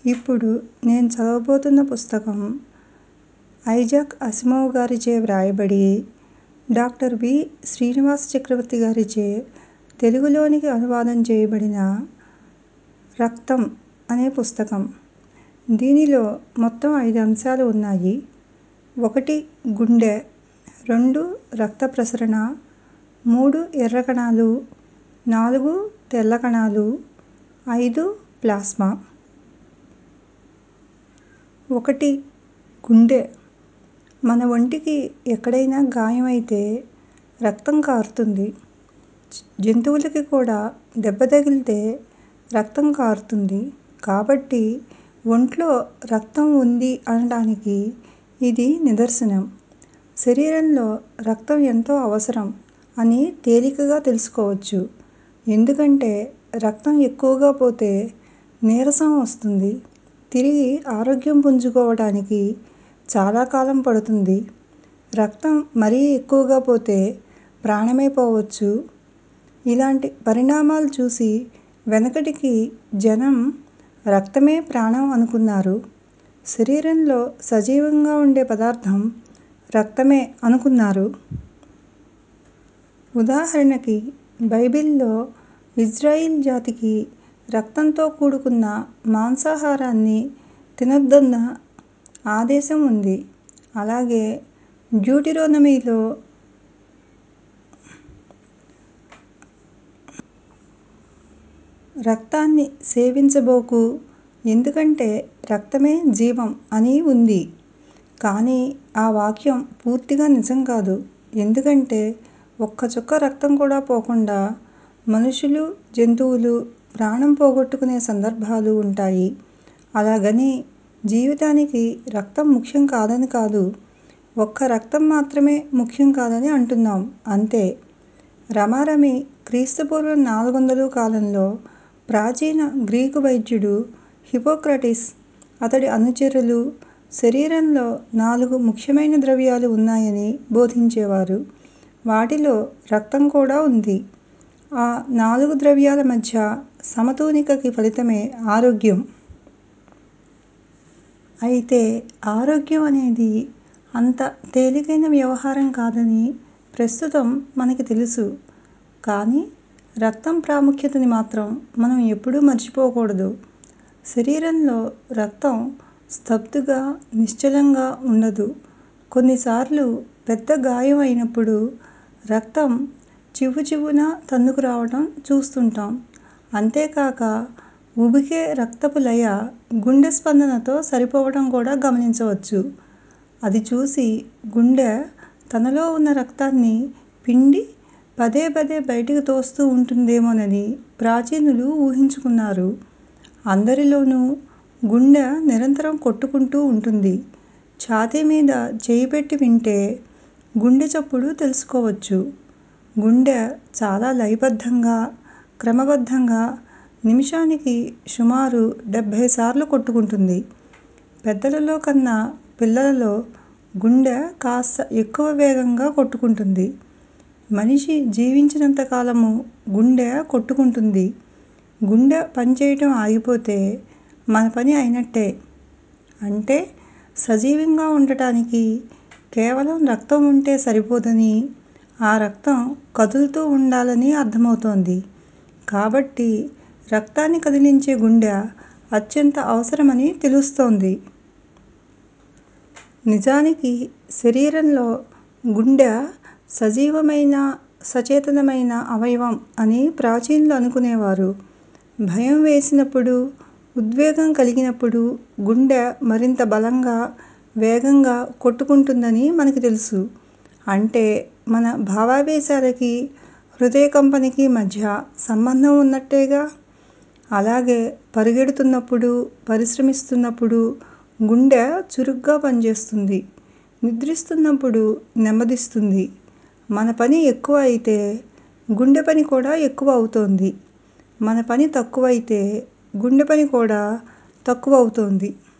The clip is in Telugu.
ఇప్పుడు నేను చదవబోతున్న పుస్తకం ఐజాక్ అసిమోవ్ గారిచే వ్రాయబడి డాక్టర్ వి శ్రీనివాస చక్రవర్తి గారిచే తెలుగులోనికి అనువాదం చేయబడిన రక్తం అనే పుస్తకం. దీనిలో మొత్తం ఐదు అంశాలు ఉన్నాయి. ఒకటి గుండె, రెండు రక్త ప్రసరణ, మూడు ఎర్ర కణాలు, నాలుగు తెల్ల కణాలు, ఐదు ప్లాస్మా. ఒకటి గుండె మన ఒంటికి ఎక్కడైనా గాయం అయితే రక్తం కారుతుంది. జంతువులకి కూడా దెబ్బ తగిలితే రక్తం కారుతుంది. కాబట్టి ఒంట్లో రక్తం ఉంది అనటానికి ఇది నిదర్శనం. శరీరంలో రక్తం ఎంతో అవసరం అని తేలికగా తెలుసుకోవచ్చు. ఎందుకంటే రక్తం ఎక్కువగా పోతే నీరసం వస్తుంది. తిరిగి ఆరోగ్యం పుంజుకోవటానికి చాలా కాలం పడుతుంది. రక్తం మరీ ఎక్కువగా పోతే ప్రాణమే పోవచ్చు. ఇలాంటి పరిణామాలు చూసి వెనకటికి జనం రక్తమే ప్రాణం అనుకున్నారు. శరీరంలో సజీవంగా ఉండే పదార్థం రక్తమే అనుకున్నారు. ఉదాహరణకి బైబిల్లో ఇజ్రాయిల్ జాతికి రక్తంతో కూడుకున్న మాంసాహారాన్ని తినొద్దన్న ఆదేశం ఉంది. అలాగే డ్యూటెరోనమీలో రక్తాన్ని సేవించబోకు ఎందుకంటే రక్తమే జీవం అని ఉంది. కానీ ఆ వాక్యం పూర్తిగా నిజం కాదు. ఎందుకంటే ఒక్క చుక్క రక్తం కూడా పోకుండా మనుషులు, జంతువులు ప్రాణం పోగొట్టుకునే సందర్భాలు ఉంటాయి. అలాగని జీవితానికి రక్తం ముఖ్యం కాదని కాదు. ఒక్క రక్తం మాత్రమే ముఖ్యం కాదని అంటున్నాం అంతే. రమారమి క్రీస్తుపూర్వం నాలుగొందలు కాలంలో ప్రాచీన గ్రీకు వైద్యుడు హిపోక్రటీస్, అతడి అనుచరులు శరీరంలో నాలుగు ముఖ్యమైన ద్రవ్యాలు ఉన్నాయని బోధించేవారు. వాటిలో రక్తం కూడా ఉంది. ఆ నాలుగు ద్రవ్యాల మధ్య సమతూనికకి ఫలితమే ఆరోగ్యం. అయితే ఆరోగ్యం అనేది అంత తేలికైన వ్యవహారం కాదని ప్రస్తుతం మనకి తెలుసు. కానీ రక్తం ప్రాముఖ్యతని మాత్రం మనం ఎప్పుడూ మర్చిపోకూడదు. శరీరంలో రక్తం స్తబ్దుగా, నిశ్చలంగా ఉండదు. కొన్నిసార్లు పెద్ద గాయం అయినప్పుడు రక్తం చివ్వుచివ్వున తన్నుకు రావటం చూస్తుంటాం. అంతేకాక ఉబికే రక్తపు లయ గుండె స్పందనతో సరిపోవటం కూడా గమనించవచ్చు. అది చూసి గుండె తనలో ఉన్న రక్తాన్ని పిండి పదే పదే బయటికి తోస్తూ ఉంటుందేమోనని ప్రాచీనులు ఊహించుకున్నారు. అందరిలోనూ గుండె నిరంతరం కొట్టుకుంటూ ఉంటుంది. ఛాతీ మీద చెయ్యి పెట్టి వింటే గుండె చప్పుడు తెలుసుకోవచ్చు. గుండె చాలా లయబద్ధంగా, క్రమబద్ధంగా నిమిషానికి సుమారు డెబ్బై సార్లు కొట్టుకుంటుంది. పెద్దలలో కన్నా పిల్లలలో గుండె కాస్త ఎక్కువ వేగంగా కొట్టుకుంటుంది. మనిషి జీవించినంత కాలమూ గుండె కొట్టుకుంటుంది. గుండె పనిచేయటం ఆగిపోతే మన పని అయినట్టే. అంటే సజీవంగా ఉండటానికి కేవలం రక్తం ఉంటే సరిపోదని, ఆ రక్తం కదులుతూ ఉండాలని అర్థమవుతోంది. కాబట్టి రక్తాన్ని కదిలించే గుండె అత్యంత అవసరమని తెలుస్తోంది. నిజానికి శరీరంలో గుండె సజీవమైన, సచేతనమైన అవయవం అని ప్రాచీనులు అనుకునేవారు. భయం వేసినప్పుడు, ఉద్వేగం కలిగినప్పుడు గుండె మరింత బలంగా, వేగంగా కొట్టుకుంటుందని మనకి తెలుసు. అంటే మన భావావేశాలకి, హృదయ కంపనకి మధ్య సంబంధం ఉన్నట్టేగా. అలాగే పరుగెడుతున్నప్పుడు, పరిశ్రమిస్తున్నప్పుడు గుండె చురుగ్గా పనిచేస్తుంది. నిద్రిస్తున్నప్పుడు నెమ్మదిస్తుంది. మన పని ఎక్కువ అయితే గుండె పని కూడా ఎక్కువ అవుతోంది. మన పని తక్కువైతే గుండె పని కూడా తక్కువవుతోంది.